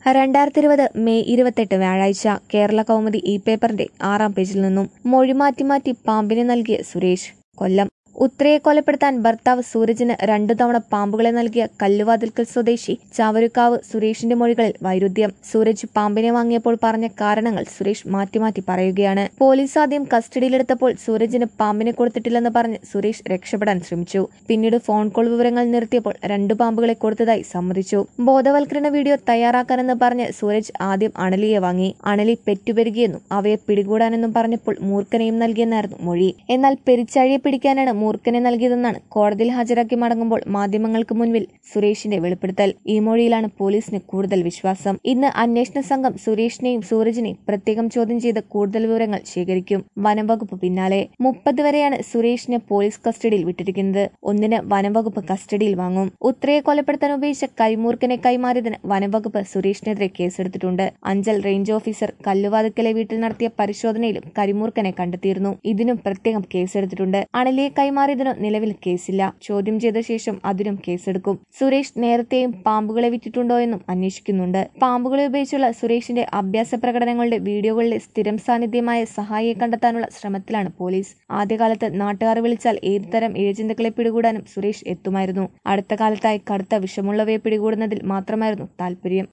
രണ്ടായിരത്തി ഇരുപത് മെയ് ഇരുപത്തെട്ട് വ്യാഴാഴ്ച കേരള കൗമുദി ഇ പേപ്പറിന്റെ ആറാം പേജിൽ നിന്നും മൊഴി മാറ്റി മാറ്റി പാമ്പിനെ നൽകിയ സുരേഷ് കൊല്ലം ഉത്രയെ കൊലപ്പെടുത്താൻ ഭർത്താവ് സൂരജിന് രണ്ടു തവണ പാമ്പുകളെ നൽകിയ കല്ലുവാതിൽക്കൽ സ്വദേശി ചാവരുക്കാവ് സുരേഷിന്റെ മൊഴികളിൽ വൈരുദ്ധ്യം സൂരജ് പാമ്പിനെ വാങ്ങിയപ്പോൾ പറഞ്ഞ കാരണങ്ങൾ സുരേഷ് മാറ്റി മാറ്റി പറയുകയാണ് പോലീസ് ആദ്യം കസ്റ്റഡിയിലെടുത്തപ്പോൾ സൂരജിന് പാമ്പിനെ കൊടുത്തിട്ടില്ലെന്ന് പറഞ്ഞ് സുരേഷ് രക്ഷപ്പെടാൻ ശ്രമിച്ചു പിന്നീട് ഫോൺ കോൾ വിവരങ്ങൾ നിർത്തിയപ്പോൾ രണ്ടു പാമ്പുകളെ കൊടുത്തതായി സമ്മതിച്ചു ബോധവൽക്കരണ വീഡിയോ തയ്യാറാക്കാനെന്ന് പറഞ്ഞ് സൂരജ് ആദ്യം അണലിയെ വാങ്ങി അണലി പെറ്റുപെരുകിയെന്നും അവയെ പിടികൂടാനെന്നും പറഞ്ഞപ്പോൾ മൂർഖനെയും നൽകിയെന്നായിരുന്നു മൊഴി എന്നാൽ പെരിച്ചാഴിയെ പിടിക്കാനാണ് മൂർഖനെ നൽകിയതെന്നാണ് കോടതിയിൽ ഹാജരാക്കി മടങ്ങുമ്പോൾ മാധ്യമങ്ങൾക്ക് മുൻപിൽ സുരേഷിന്റെ വെളിപ്പെടുത്തൽ ഈ മൊഴിയിലാണ് പോലീസിന് കൂടുതൽ വിശ്വാസം ഇന്ന് അന്വേഷണ സംഘം സുരേഷിനെയും സൂരജിനെയും പ്രത്യേകം ചോദ്യം ചെയ്ത് കൂടുതൽ വിവരങ്ങൾ ശേഖരിക്കും വനംവകുപ്പ് പിന്നാലെ മുപ്പത് വരെയാണ് സുരേഷിനെ പോലീസ് കസ്റ്റഡിയിൽ വിട്ടിരിക്കുന്നത് ഒന്നിന് വനംവകുപ്പ് കസ്റ്റഡിയിൽ വാങ്ങും ഉത്രയെ കൊലപ്പെടുത്താൻ ഉപയോഗിച്ച കരിമൂർഖനെ കൈമാറിയതിന് വനംവകുപ്പ് സുരേഷിനെതിരെ കേസെടുത്തിട്ടുണ്ട് അഞ്ചൽ റേഞ്ച് ഓഫീസർ കല്ലുവാതുക്കലെ വീട്ടിൽ നടത്തിയ പരിശോധനയിലും കരിമൂർഖനെ കണ്ടെത്തിയിരുന്നു ഇതിനും പ്രത്യേകം കേസെടുത്തിട്ടുണ്ട് അണലിയെ കൈമാറിയതിനു നിലവിൽ കേസില്ല ചോദ്യം ചെയ്ത ശേഷം അതിനും കേസെടുക്കും സുരേഷ് നേരത്തെയും പാമ്പുകളെ വിറ്റിട്ടുണ്ടോ എന്നും അന്വേഷിക്കുന്നുണ്ട് പാമ്പുകളെ ഉപയോഗിച്ചുള്ള സുരേഷിന്റെ അഭ്യാസ പ്രകടനങ്ങളുടെ വീഡിയോകളിലെ സ്ഥിരം സാന്നിധ്യമായ സഹായിയെ കണ്ടെത്താനുള്ള ശ്രമത്തിലാണ് പോലീസ് ആദ്യകാലത്ത് നാട്ടുകാർ വിളിച്ചാൽ ഏതുതരം ഇഴജന്തുക്കളെ പിടികൂടാനും സുരേഷ് എത്തുമായിരുന്നു അടുത്ത കാലത്തായി കടുത്ത വിഷമുള്ളവയെ പിടികൂടുന്നതിൽ മാത്രമായിരുന്നു താല്പര്യം